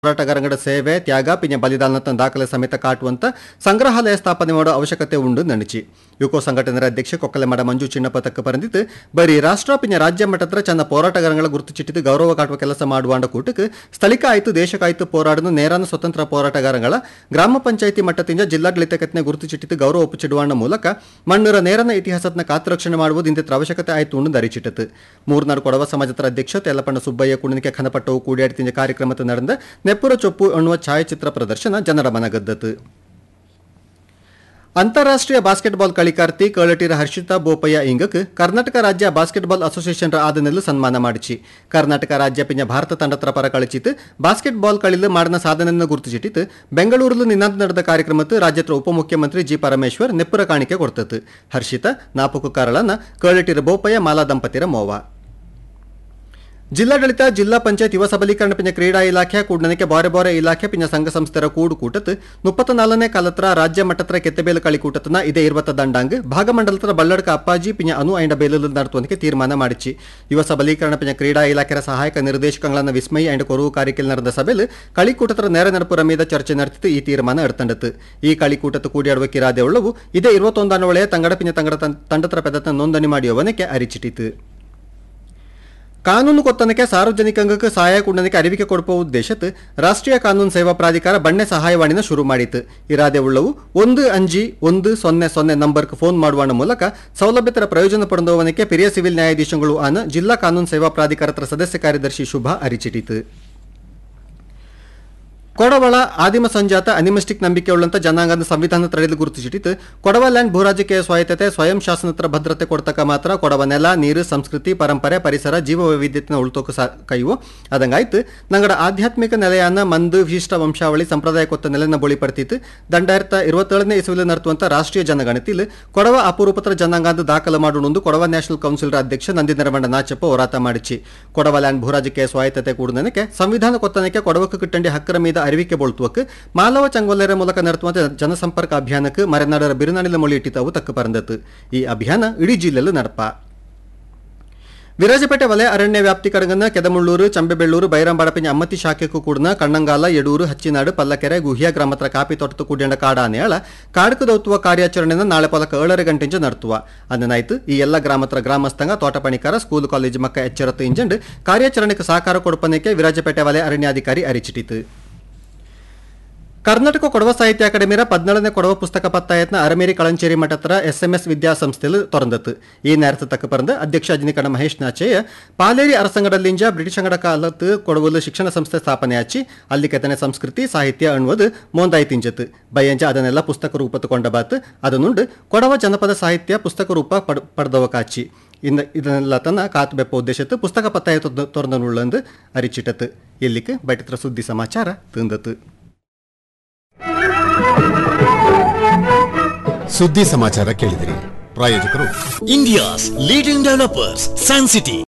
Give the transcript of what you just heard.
ಹೋರಾಟಗಾರಗಳ ಸೇವೆ ತ್ಯಾಗ ಪಿಂಜ ಬಲಿದಾನದ ದಾಖಲೆ ಸಮೇತ ಕಾಟುವಂತ ಸಂಗ್ರಹಾಲಯ ಸ್ಥಾಪನೆ ಮಾಡೋ ಅವಶ್ಯಕತೆ ಉಂಡು ನಣಿಚಿ ಯುಕೋ ಸಂಘಟನೆಯ ಅಧ್ಯಕ್ಷ ಕೊಕ್ಕಲೆಮಡ ಮಂಜು ಚಿನ್ನಪ್ಪ ತಕ್ಕ ಪರಂದಿತ್ತು ಬರೀ ರಾಷ್ಟ್ರ ಪಿಂಜ ರಾಜ್ಯ ಮಟ್ಟದ ಚನ್ನ ಹೋರಾಟಗಾರಗಳ ಗುರುತು ಚಿಟ್ಟಿದ್ದು ಗೌರವ ಕಾಟುವ ಕೆಲಸ ಮಾಡುವಾಂಡ ಕೂಟಕ್ಕೆ ಸ್ಥಳೀಕ ಆಯ್ತು ದೇಶಕ್ಕಾಯ್ತು ಹೋರಾಡನು ನೇರಾನ ಸ್ವತಂತ್ರ ಹೋರಾಟಗಾರಗಳ ಗ್ರಾಮ ಪಂಚಾಯಿತಿ ಮಟ್ಟದಿಂದ ಜಿಲ್ಲಾಡಳಿತಕ್ಕೆ ಗುರುತು ಚಿಟ್ಟಿದ್ದು ಗೌರವ ಒಪ್ಪುಚಿಡುವಾಂಡ ಮೂಲಕ ಮಣ್ಣೂರ ನೇರನ ಇತಿಹಾಸದ ಕಾತರಕ್ಷಣೆ ಮಾಡುವುದು ಇಂದಿತ್ರ ಅವಶ್ಯಕತೆ ಆಯ್ತು ಉಂಡು ದರಿಚಿಟ್ಟತು ಮೂರ್ನಾಡು ಕೊಡವ ಸಮಾಜದ ಅಧ್ಯಕ್ಷ ತೆಲ್ಲಪಣ್ಣ ಸುಬ್ಬಯ್ಯ ಕುಣಿಕೆ ಖನಪಟ್ಟವು ಕೂಡಿಯಾಡ್ತಿಂಜ ಕಾರ್ಯಕ್ರಮದ ನಡೆದ ನೆಪ್ಪುರ ಚೊಪ್ಪು ಎನ್ನುವ ಛಾಯಾಚಿತ್ರ ಪ್ರದರ್ಶನ ಜನರ ಮನಗದ್ದತು ಅಂತಾರಾಷ್ಟ್ರೀಯ ಬಾಸ್ಕೆಟ್ಬಾಲ್ കളിക്കാರ್ತಿ ಕೇಳಟಿರ ಹರ್ಷಿತಾ ಬೋಪಯ್ಯ ಇಂಗಕ್ ಕರ್ನಾಟಕ ರಾಜ್ಯ ಬಾಸ್ಕೆಟ್ಬಾಲ್ ಅಸೋಸಿಯೇಷನ್ ಆದನೆಲ್ಲು ಸನ್ಮಾನ ಮಾಡಿಚಿ ಕರ್ನಾಟಕ ರಾಜ್ಯ ಪಿಂಜ ಭಾರತ ತಂಡತ್ರ ಪರ കളിച്ചിട്ട് ಬಾಸ್ಕೆಟ್ಬಾಲ್ കളിಲು ಮಾಡಿದ ಸಾಧನೆಯನ್ನು ಗುರುತಿಸಿಟ್ಟಿತ್ತು ಬೆಂಗಳೂರಲು ನಿನ್ನಾಂತ ನಡೆದ ಕಾರ್ಯಕ್ರಮಕ್ಕೆ ರಾಜ್ಯದ ಉಪಮುಖ್ಯಮಂತ್ರಿ ಜಿ ಪರಮೇಶ್ವರ್ ನೆಪ್ಪುರ ಕಾಣಿಕೆ ಕೊಡ್ತತ್ತು ಹರ್ಷಿತಾ ನಾಪಕು ಕಾರಳನ್ನ ಕೇಳಟಿರ ಬೋಪಯ್ಯ ಮಾಲಾ ದಂಪತಿರ ಮೋವ ಜಿಲ್ಲಾಡಳಿತ ಜಿಲ್ಲಾ ಪಂಚಾಯತ್ ಯುವ ಸಬಲೀಕರಣ ಪಿಂಜ ಕ್ರೀಡಾ ಇಲಾಖೆ ಕೂಡನಕ್ಕೆ ಬಾರೆ ಬಾರೆ ಇಲಾಖೆ ಪಿಂಜ ಸಂಘ ಸಂಸ್ಥೆರ ಕೂಡು ಕೂಟತ್ ಮುಪ್ಪತ್ತ ನಾಲ್ಕನೇ ಕಾಲತ್ರ ರಾಜ್ಯ ಮಟ್ಟತ್ರ ಕೆತ್ತೆಬೇಲು ಕಳಿ ಕೂಟತ್ನ ಇದೇ ಇರುವತ್ತ ದಂಡಾಂಗ್ ಭಾಗಮಂಡಲತ್ರ ಬಳ್ಳಡ್ಕ ಅಪ್ಪಾಜಿ ಪಿಂಜ ಅನು ಐಂಡ ಬೇಲಲು ನಡತುವಂತೆ ತೀರ್ಮಾನ ಮಾಡಿಚಿ ಯುವ ಸಬಲೀಕರಣ ಪಿಂಜ ಕ್ರೀಡಾ ಇಲಾಖೆಯ ಸಹಾಯಕ ನಿರ್ದೇಶಕಗಳನ್ನ ವಿಸ್ಮಯ ಅಂಡ್ ಕೊರವು ಕಾರ್ಯಕ್ರಮ ನಡೆದ ಸಭೆಯಲ್ಲಿ ಕಳಿಕೂಟತ್ರ ನೇರ ನೆನಪುರ ಮೀದ ಚರ್ಚೆ ನಡೆತಿತ್ತು ಈ ತೀರ್ಮಾನ ಎಡ್ತಂಡತ್ತು ಈ ಕಳಿಕೂಟತ್ತು ಕೂಡಿಯಾಡುವ ಕಿರಾದೆ ಉಳ್ಳವು ಇದೇ ಇರುವತ್ತೊಂದಾನ ಒಳೆಯ ತಂಗಡ ಪಿಂಜ ತಂಗಡ ತಂ- ತಂಡತ್ರ ಪೆದತ್ತ ನೋಂದಣಿ ಮಾಡಿಯವನಕ್ಕೆ ಅರಿಚಿಟಿತು ಕಾನೂನು ಕೊತ್ತನಕ್ಕೆ ಸಾರ್ವಜನಿಕಂಗಕ್ಕೆ ಸಹಾಯ ಕುಂಡನಕ್ಕೆ ಅರಿವಿಕೆ ಕೊಡುವ ಉದ್ದೇಶತ್ ರಾಷ್ಟ್ರೀಯ ಕಾನೂನು ಸೇವಾ ಪ್ರಾಧಿಕಾರ ಬಣ್ಣೆ ಸಹಾಯವಾಣಿನ ಶುರು ಮಾಡಿತು ಇರಾದೆ ಉಳ್ಳವು ಒಂದು ಅಂಜಿ ಒಂದು ಸೊನ್ನೆ ಸೊನ್ನೆ ನಂಬರ್ಗೆ ಫೋನ್ ಮಾಡುವ ಮೂಲಕ ಸೌಲಭ್ಯತರ ಪ್ರಯೋಜನ ಪಡೆದವನಕ್ಕೆ ಪಿರಿಯ ಸಿವಿಲ್ ನ್ಯಾಯಾಧೀಶಗಳು ಆನ ಜಿಲ್ಲಾ ಕಾನೂನು ಸೇವಾ ಪ್ರಾಧಿಕಾರತ್ರ ಸದಸ್ಯ ಕಾರ್ಯದರ್ಶಿ ಶುಭ ಅರಿಚಿಟಿತು ಕೊಡವಳ ಆದಿಮ ಸಂಜಾತ ಅನಿಮಿಸ್ಟಿಕ್ ನಂಬಿಕೆ ಉಳ್ಳಂತ ಜನಾಂಗದ ಸಂವಿಧಾನ ತಡೆದು ಗುರುತಿಸಿಟ್ಟಿತ್ತು ಕೊಡವ ಲ್ಯಾಂಡ್ ಭೂರಾಜಕೀಯ ಸ್ವಾಯತ್ತತೆ ಸ್ವಯಂ ಶಾಸನತ್ರ ಭದ್ರತೆ ಕೊಡ್ತಕ್ಕ ಮಾತ್ರ ಕೊಡವ ನೆಲ ನೀರು ಸಂಸ್ಕೃತಿ ಪರಂಪರೆ ಪರಿಸರ ಜೀವ ವೈವಿಧ್ಯತೆನ ಉಳ್ತೋಕ ಸಾ ಕೈವು ಅದಂಗಾಯ್ತು ನಂಗಡ ಆಧ್ಯಾತ್ಮಿಕ ನೆಲೆಯನ್ನ ಮಂದು ವಿಶಿಷ್ಟ ವಂಶಾವಳಿ ಸಂಪ್ರದಾಯ ಕೊತ್ತ ನೆಲೆನ ಬಳಿ ಪಡ್ತಿತ್ತು ದಂಡಾಯಿರತ ಇರುವತ್ತೇಳನೇ ಇಸುವಿಲ್ ನಡೆಸುವಂತ ರಾಷ್ಟ್ರೀಯ ಜನಗಣತಿಲ್ ಕೊಡವ ಅಪರೂಪತ್ರ ಜನಾಂಗದ ದಾಖಲು ಮಾಡುವುದು ಕೊಡವ ನ್ಯಾಷನಲ್ ಕೌನ್ಸಿಲ್ ಅಧ್ಯಕ್ಷ ನಂದಿನರಮಣ್ಣ ನಾಚಪ್ಪ ಹೋರಾಟ ಮಾಡಿಚಿ ಕೊಡವ ಲ್ಯಾಂಡ್ ಭೂರಾಜಕೀಯ ಸ್ವಾಯತ್ತತೆ ಕೂಡನಕ್ಕೆ ಸಂವಿಧಾನ ಕೊತ್ತನಕ್ಕೆ ಕೊಡವಕ್ಕೆ ಕಿಟ್ಟಂಡಿ ಹಕ್ಕರ ಮೀದ ಅರಿವಿಕೆ ಬೋಳ್ತುವಕ್ಕೆ ಮಾಲವ ಚಂಗೊಲ್ಲೆರ ಮೂಲಕ ನಡೆಸುವಂತ ಜನಸಂಪರ್ಕ ಅಭಿಯಾನಕ್ಕೆ ಮರೆನಾಡರ ಬಿರುನಾಡಿಲ ಮೊಳಿ ಇಟ್ಟಿತಾವು ತಕ್ಕ ಪರಂದತ್ತು ಈ ಅಭಿಯಾನ ಇಡೀ ಜಿಲ್ಲೆಯಲ್ಲೂ ನಡಪ ವಿರಾಜಪೇಟೆ ವಲಯ ಅರಣ್ಯ ವ್ಯಾಪ್ತಿ ಕಡಗನ ಕೆದಮುಳ್ಳೂರು ಚಂಬೆಬೆಳ್ಳೂರು ಬೈರಂಬಾಡಪಿನ ಅಮ್ಮತಿ ಶಾಖೆಕ್ಕೂ ಕೂಡನ ಕಣ್ಣಂಗಾಲ ಯಡೂರು ಹಚ್ಚಿನಾಡು ಪಲ್ಲಕೆರೆ ಗುಹ್ಯ ಗ್ರಾಮತ್ರ ಕಾಪಿ ತೋಟದ ಕೂಡಿಯಂಡ ಕಾಡಾನೆಯಾಳ ಕಾಡಕ ದೌತ್ವ ಕಾರ್ಯಾಚರಣೆನ ನಾಳೆ ಪಲಕ ಏಳರ ಗಂಟೆಂಜ ನಡ್ತುವ ಅನ್ನನಾಯ್ತು ಈ ಎಲ್ಲ ಗ್ರಾಮತ್ರ ಗ್ರಾಮಸ್ಥಂಗ ತೋಟಪಣಿಕಾರ ಸ್ಕೂಲ್ ಕಾಲೇಜು ಮಕ್ಕ ಎಚ್ಚರತ್ತು ಇಂಜಂಡ್ ಕಾರ್ಯಾಚರಣೆಗೆ ಸಹಕಾರ ಕೊಡಪನಕ್ಕೆ ವಿರಾಜಪೇಟೆ ವಲಯ ಅರಣ್ಯಾಧಿಕಾರಿ ಅರಿಚಿಟಿತು ಕರ್ನಾಟಕ ಕೊಡವ ಸಾಹಿತ್ಯ ಅಕಾಡೆಮಿರ ಪದ್ನಾಳನೇ ಕೊಡವ ಪುಸ್ತಕ ಪತ್ತಾಯತ್ನ ಅರಮೇರಿ ಕಳಂಚೇರಿ ಮಠತ್ರ ಎಸ್ಎಂಎಸ್ ವಿದ್ಯಾಸಂಸ್ಥೆಲ್ ತೊರಂದತ್ತು ಈ ನೇರத்து ತಕ್ಕ ಪರಂದ ಅಧ್ಯಕ್ಷ ಅಜಿನಿಕಣ ಮಹೇಶ್ ನಾಚೇಯ ಪಾಲೇರಿ ಅರಸಂಗಡಲ್ಲಿಂಜ ಬ್ರಿಟಿಷ್ ಅಂಗಡ ಕಾಲത്ത് ಕೊಡವಲು ಶಿಕ್ಷಣ ಸಂಸ್ಥೆ ಸ್ಥಾಪನೆ ಆಚಿ ಅಲ್ಲಿ ಕೆತನೆ ಸಂಸ್ಕೃತಿ ಸಾಹಿತ್ಯ ಅನ್ನುವುದು ಮೋಂದಾಯಿ ತಿಂಜತ್ತು ಬಯ್ಯಂಜ ಅದನ್ನೆಲ್ಲ ಪುಸ್ತಕ ರೂಪ ತಗೊಂಡ ಬಾತ್ ಅದನ್ನುಂಡು ಕೊಡವ ಜನಪದ ಸಾಹಿತ್ಯ ಪುಸ್ತಕ ರೂಪ ಪಡ್ ಪಡೆದವ ಕಾಚಿ ಇನ್ನ ಇದನ್ನೆಲ್ಲ ತನ್ನ ಕಾತು ಬೆಪ್ಪ ಉದ್ದೇಶತ್ತು ಪುಸ್ತಕ ಪತ್ತಾಯ ತೊರಂದನುಳ್ಳಂದು ಅರಿಚಿಟತ್ತು ಇಲ್ಲಿಕ್ಕೆ ಬೈಟತ್ರ ಸುದ್ದಿ ಸಮಾಚಾರ ತಿಂದತ್ತು ಸುದ್ದಿ ಸಮಾಚಾರ ಕೇಳಿದಿರಿ ಪ್ರಾಯೋಜಕರು India's leading developers, Sun City.